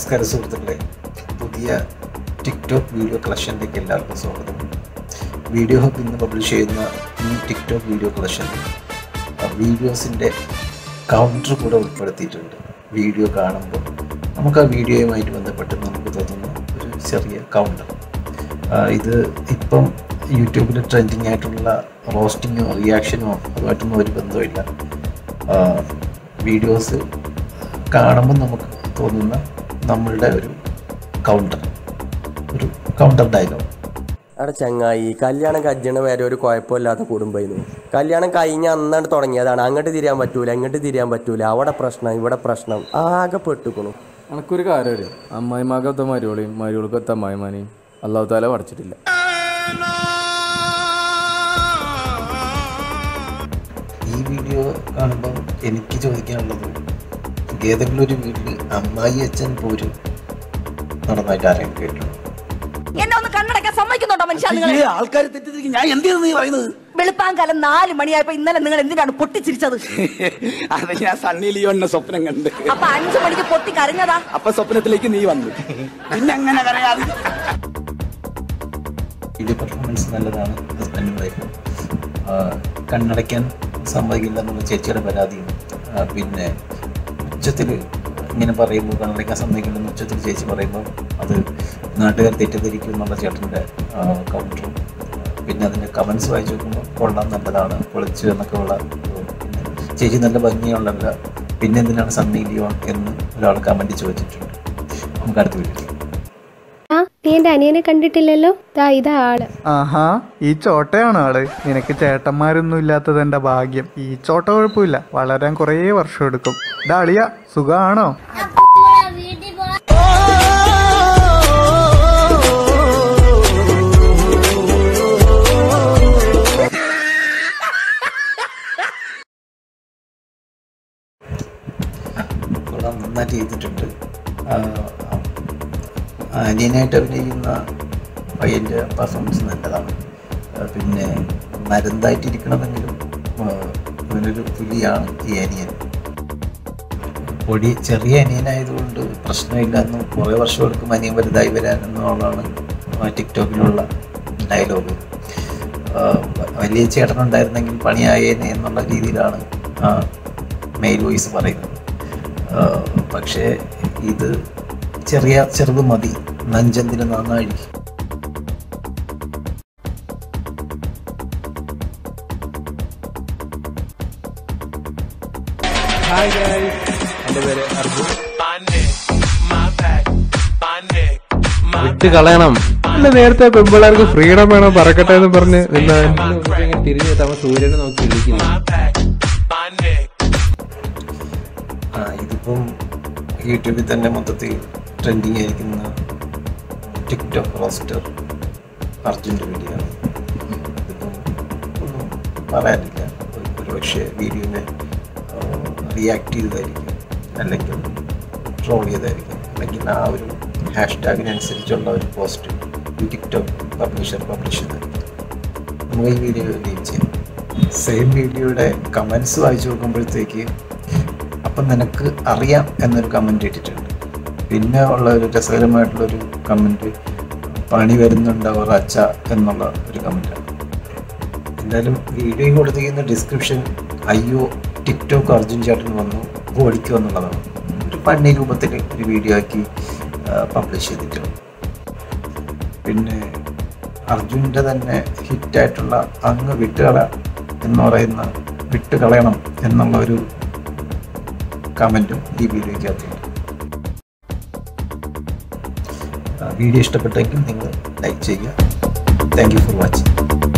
നമസ്കാരം സുഹൃത്തുക്കളെ പുതിയ ടിക്ടോക്ക് വീഡിയോ കളക്ഷനിലേക്ക് എല്ലാവർക്കും സ്വാഗതം വീഡിയോ ഹബ് ഇന്ന് പബ്ലിഷ് ചെയ്യുന്ന ഈ ടിക്ടോക്ക് വീഡിയോ കളക്ഷനിൽ വീഡിയോസിൻ്റെ കൗണ്ടർ കൂടെ ഉൾപ്പെടുത്തിയിട്ടുണ്ട് വീഡിയോ കാണുമ്പോൾ നമുക്ക് ആ വീഡിയോയുമായിട്ട് ബന്ധപ്പെട്ട് നമുക്ക് തോന്നുന്ന ഒരു ചെറിയ കൗണ്ടർ ഇത് ഇപ്പം യൂട്യൂബിൽ ട്രെൻഡിങ് ആയിട്ടുള്ള റോസ്റ്റിങ്ങോ റിയാക്ഷനോ അതുമായിട്ടൊന്നും ഒരു ബന്ധമില്ല വീഡിയോസ് കാണുമ്പോൾ നമുക്ക് തോന്നുന്ന നമ്മളുടെ ഒരു കൗണ്ടർ ഒരു കൗണ്ടർ ഡയലോഗ് അവിടെ ചങ്ങായി കല്യാണം കജ്ജണ വരെ ഒരു കുഴപ്പമില്ലാത്ത കുടുംബമായിരുന്നു കല്യാണം കഴിഞ്ഞ അന്നാണ്ട് തുടങ്ങിയതാണ് അങ്ങോട്ട് തിരിയാൻ പറ്റൂല ഇങ്ങോട്ട് തിരിയാൻ പറ്റൂല അവിടെ പ്രശ്നം ഇവിടെ പ്രശ്നം ആകെ പെട്ടുക്കണു എനക്കൊരു കാര്യം അറിയാം അമ്മായിമാകത്ത മരുവളെയും മരുവൾക്കത്ത അമ്മായിമാനെയും അള്ളാഹു താല പഠിച്ചിട്ടില്ല ഈ വീഡിയോ കാണുമ്പോൾ എനിക്ക് ചോദിക്കാനുള്ളത് ഏതെങ്കിലും ഒരു വീട്ടിൽ അമ്മായി അച്ഛൻ പോരും നടന്നായിട്ട് ആരെങ്കിലും കേട്ടു എന്നെ ഒന്ന് കണ്ണടക്കാൻ സമ്മതിക്കുന്നുണ്ടോ മനുഷ്യ നിങ്ങൾ ആൾക്കാർ തെറ്റിദ്ധരിക്കും ഞാൻ എന്തിനാ നീ പറയുന്നത് വെളുപ്പാങ്കാലം നാല് മണിയായപ്പോ ഇന്നലെ നിങ്ങൾ എന്തിനാണ് പൊട്ടിച്ചിരിച്ചത് അത് ഞാൻ സണ്ണി ലിയോണിന്റെ സ്വപ്നം കണ്ട് അപ്പൊ അഞ്ചു മണിക്ക് പൊട്ടി കരഞ്ഞതാ അപ്പൊ സ്വപ്നത്തിലേക്ക് നീ വന്നു പിന്നെ അങ്ങനെ കരയാതെ വീഡിയോ പെർഫോമൻസ് നല്ലതാണ് ഹസ്ബൻഡും വൈഫും കണ്ണടയ്ക്കാൻ സമ്മതിക്കില്ല എന്നുള്ള ചേച്ചിയുടെ പരാതിയും ആ, പിന്നെ ഉച്ചത്തിൽ ഇങ്ങനെ പറയുമ്പോൾ കണ്ണടയ്ക്കാൻ സമ്മതിക്കില്ലെന്ന് ഉച്ചത്തിൽ ചേച്ചി പറയുമ്പോൾ അത് നാട്ടുകാർ തെറ്റിദ്ധരിക്കും എന്നുള്ള ചേട്ടൻ്റെ കൗണ്ടറും പിന്നെ അതിൻ്റെ കമൻസ് വായിച്ച് നോക്കുമ്പോൾ കൊള്ളാൻ നല്ലതാണ് പൊളിച്ച് എന്നൊക്കെ ഉള്ള ഉം, പിന്നെ ചേച്ചി നല്ല ഭംഗിയുള്ളല്ല പിന്നെ എന്തിനാണ് സണ്ണി ലിയോൺ എന്ന് ഒരാൾ കമൻറ്റ് ചോദിച്ചിട്ടുണ്ട് നമുക്ക് അടുത്ത വീഡിയോ ആ നീ എന്റെ അനിയനെ കണ്ടിട്ടില്ലല്ലോ ദാ ഇതാ ആള് ആഹാ ഈ ചോട്ടയാണ് ആള് നിനക്ക് ചേട്ടന്മാരൊന്നും ഇല്ലാത്തത് എന്റെ ഭാഗ്യം ഈ ചോട്ട കുഴപ്പമില്ല വളരാൻ കുറേ വർഷം എടുക്കും ഡാ അളിയ സുഖാണോ കൊള്ളാം നന്നായിട്ട് ചെയ്തിട്ടുണ്ട് അനിയനായിട്ട് അഭിനയിക്കുന്ന പയ്യൻ്റെ പെർഫോമൻസ് നല്ലതാണ് ആ, പിന്നെ മരുന്നായിട്ടിരിക്കണമെങ്കിലും ആ, ഇവനൊരു പുലിയാണ് ഈ അനിയൻ പൊടി ചെറിയ അനിയനായതുകൊണ്ട് പ്രശ്നമില്ലെന്നും കുറേ വർഷം എടുക്കും അനിയൻ വലുതായി വരാനെന്നുള്ളതാണ് ആ ടിക്ടോക്കിലുള്ള ഡയലോഗ് വലിയ ചേട്ടനുണ്ടായിരുന്നെങ്കിൽ പണിയായേനെ എന്നുള്ള രീതിയിലാണ് ആ മെയിൽ വോയിസ് പറയുന്നത് ആ, പക്ഷേ ഇത് ചെറിയ ചെറുത് മതി നഞ്ചന്തിന് നന്നായി വിട്ട് കളയണം അല്ല നേരത്തെ പെമ്പിള്ളേർക്ക് ഫ്രീഡം വേണം പറക്കട്ടെ എന്ന് പറഞ്ഞ് പിന്നെ തിരിഞ്ഞു അവൻ സൂര്യനെ നോക്കി ഇരിക്കുന്നു ആ, ഇതിപ്പം യൂട്യൂബിൽ തന്നെ മൊത്തത്തിൽ ട്രെൻഡിങ് ആയിരിക്കുന്ന ടിക്ടോക്ക് റോസ്റ്റർ അർജുൻ്റെ വീഡിയോ ആണ് ഇതിപ്പം ഒന്നും പറയാനില്ല ഒരു- ഒരുപക്ഷെ വീഡിയോനെ റിയാക്ട് ചെയ്തതായിരിക്കും അല്ലെങ്കിൽ ട്രോൾ ചെയ്തായിരിക്കും അല്ലെങ്കിൽ ആ ഒരു ഹാഷ് ടാഗിനനുസരിച്ചുള്ള ഒരു പോസ്റ്റ് ഈ ടിക്ടോക്ക് പബ്ലിഷർ പബ്ലിഷ് ചെയ്തായിരിക്കും നമുക്ക് ഈ വീഡിയോ ലീവ് ചെയ്യാം സെയിം വീഡിയോയുടെ കമൻസ് വായിച്ചു നോക്കുമ്പോഴത്തേക്ക് അപ്പം നിനക്ക് അറിയാം എന്നൊരു കമൻറ്റ് ഇട്ടിട്ടുണ്ട് പിന്നെ ഉള്ള ഒരു രസകരമായിട്ടുള്ളൊരു കമൻറ്റ് പണി വരുന്നുണ്ട് അവർ അച്ഛ എന്നുള്ള ഒരു കമൻറ്റാണ് എന്തായാലും വീഡിയോ കൊടുത്തിരിക്കുന്ന ഡിസ്ക്രിപ്ഷൻ അയ്യോ ടിക്ടോക്ക് അർജുൻ ചേട്ടൻ വന്നു ഓടിക്കുക എന്നുള്ളതാണ് ഒരു പണി രൂപത്തിൽ ഒരു വീഡിയോ ആക്കി പബ്ലിഷ് ചെയ്തിട്ടുണ്ട് പിന്നെ അർജുൻ്റെ തന്നെ ഹിറ്റായിട്ടുള്ള അങ്ങ് വിട്ടുകള എന്ന് പറയുന്ന വിട്ടുകളയണം എന്നുള്ള ഒരു കമൻറ്റും ഈ വീഡിയോയ്ക്കകത്തുണ്ട് ആ, വീഡിയോ ഇഷ്ടപ്പെട്ടെങ്കിൽ നിങ്ങൾ ലൈക്ക് ചെയ്യുക താങ്ക് യു ഫോർ വാച്ചിങ്